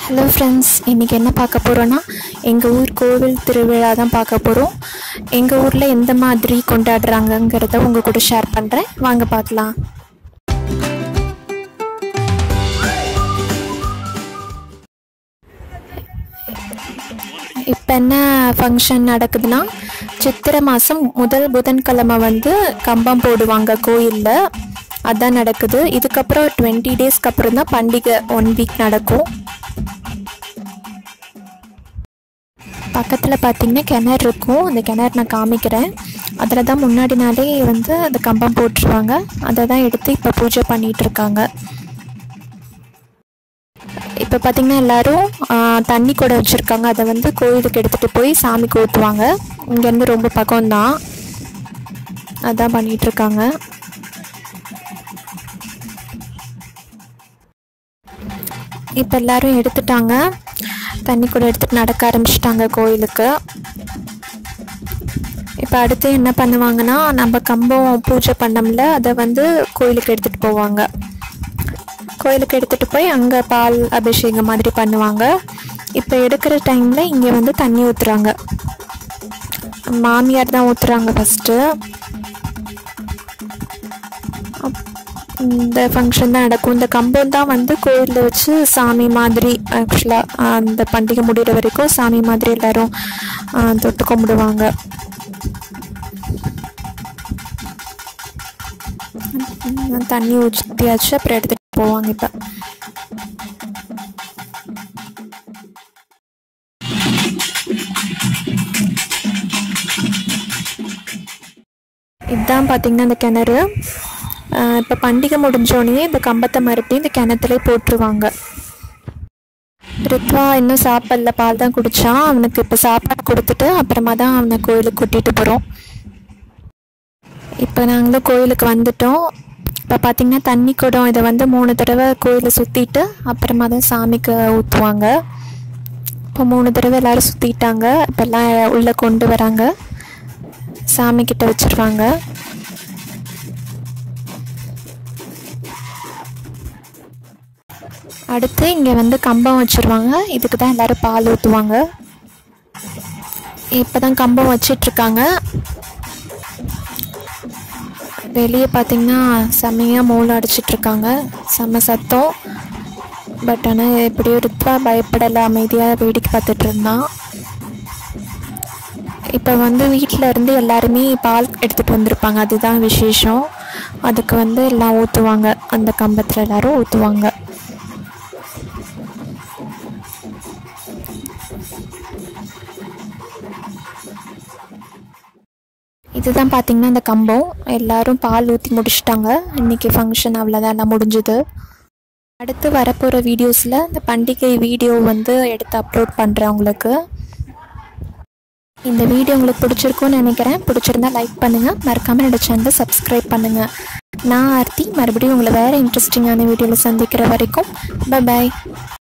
hello friends இன்றைக்கி என்ன பார்க்க போகிறோன்னா எங்கள் ஊர் கோவில் திருவிழா தான் பார்க்க போகிறோம் எங்கள் ஊரில் எந்த மாதிரி கொண்டாடுறாங்கங்கிறத உங்கள் கூட ஷேர் பண்ணுறேன் வாங்க பார்க்கலாம் இப்போ என்ன ஃபங்க்ஷன் நடக்குதுன்னா சித்திரை மாதம் முதல் புதன்கிழமை வந்து கம்பம் போடுவாங்க கோயிலில் அதான் நடக்குது இதுக்கப்புறம் டுவெண்ட்டி டேஸ்க்கு அப்புறம் தான் பண்டிகை ஒன் வீக் நடக்கும் பக்கத்தில் பார்த்தீங்கன்னா கிணறு இருக்கும் அந்த கிணறு நான் காமிக்கிறேன் அதில் தான் முன்னாடி நாளே வந்து அந்த கம்பம் போட்டுருவாங்க அதை தான் எடுத்து இப்போ பூஜை பண்ணிகிட்டு இருக்காங்க இப்போ பார்த்தீங்கன்னா எல்லாரும் ஆ, தண்ணி கூட வச்சுருக்காங்க அதை வந்து கோயிலுக்கு எடுத்துகிட்டு போய் சாமிக்கு ஊற்றுவாங்க இங்கேருந்து ரொம்ப பக்கம்தான் அதான் பண்ணிகிட்டு இருக்காங்க இப்போ எல்லாரும் எடுத்துட்டாங்க தண்ணி கூட எடுத்துகிட்டு நடக்க ஆரம்பிச்சிட்டாங்க கோயிலுக்கு இப்போ அடுத்து என்ன பண்ணுவாங்கன்னா நம்ம கம்பம் பூஜை பண்ணோம்ல அதை வந்து கோயிலுக்கு எடுத்துகிட்டு போவாங்க கோயிலுக்கு எடுத்துகிட்டு போய் அங்கே பால் அபிஷேகம் மாதிரி பண்ணுவாங்க இப்போ எடுக்கிற டைமில் இங்கே வந்து தண்ணி ஊற்றுறாங்க மாமியார் தான் ஊற்றுறாங்க ஃபஸ்ட்டு இந்த ஃபங்க்ஷன் தான் நடக்கும் இந்த கம்பம் தான் வந்து கோயிலில் வச்சு சாமி மாதிரி ஆக்சுவலாக அந்த பண்டிகை முடிகிற வரைக்கும் சாமி மாதிரி எல்லாரும் ஆ, தொட்டு கும்பிடுவாங்க ம், தண்ணி ஊற்றியாச்சு அப்புறம் எடுத்துகிட்டு போவாங்க இப்போ இதுதான் பார்த்தீங்கன்னா இந்த கிணறு இப்போ பண்டிகை முடிஞ்சோடனே இந்த கம்பத்தை மறுபடியும் இந்த கிணத்துல போட்டுருவாங்க ரித்வா இன்னும் சாப்பிடல பால் தான் குடித்தான் அவனுக்கு இப்போ சாப்பாடு கொடுத்துட்டு அப்புறமா தான் அவனை கோயிலுக்கு கூட்டிகிட்டு போகிறோம் இப்போ நாங்களும் கோயிலுக்கு வந்துட்டோம் இப்போ பார்த்தீங்கன்னா தண்ணி குடம் இதை வந்து மூணு தடவை கோயிலை சுற்றிட்டு அப்புறமா தான் சாமிக்கு ஊற்றுவாங்க இப்போ மூணு தடவை எல்லாரும் சுற்றிட்டாங்க இப்போ எல்லாம் உள்ளே கொண்டு வராங்க சாமி கிட்ட வச்சிருவாங்க அடுத்து இங்கே வந்து கம்பம் வச்சுருவாங்க இதுக்கு தான் எல்லோரும் பால் ஊற்றுவாங்க இப்போ தான் கம்பம் வச்சிட்ருக்காங்க வெளியே பார்த்தீங்கன்னா செம்மையாக மூளை அடிச்சிட்ருக்காங்க செம்ம சத்தம் பட் ஆனால் எப்படியோ ரித்வா பயப்படலை அமைதியாக வேடிக்கை பார்த்துட்டு இருந்தான் இப்போ வந்து வீட்டில் இருந்து எல்லாருமே பால் எடுத்துகிட்டு வந்திருப்பாங்க அதுதான் விசேஷம் அதுக்கு வந்து எல்லாம் ஊற்றுவாங்க அந்த கம்பத்தில் எல்லாரும் ஊற்றுவாங்க இதுதான் பார்த்தீங்கன்னா அந்த கம்பம் எல்லாரும் பால் ஊற்றி முடிச்சிட்டாங்க இன்னைக்கு ஃபங்க்ஷன் அவ்வளோதான் எல்லாம் முடிஞ்சுது அடுத்து வரப்போகிற வீடியோஸில் இந்த பண்டிகை வீடியோ வந்து எடுத்து அப்லோட் பண்ணுறேன் உங்களுக்கு இந்த வீடியோ உங்களுக்கு பிடிச்சிருக்கும்னு நினைக்கிறேன் பிடிச்சிருந்தா லைக் பண்ணுங்கள் மறக்காமல் என்னோட சேனலை சப்ஸ்கிரைப் பண்ணுங்கள் நான் ஆர்த்தி மறுபடியும் உங்களை வேறு இன்ட்ரெஸ்டிங்கான வீடியோவில் சந்திக்கிற வரைக்கும் பை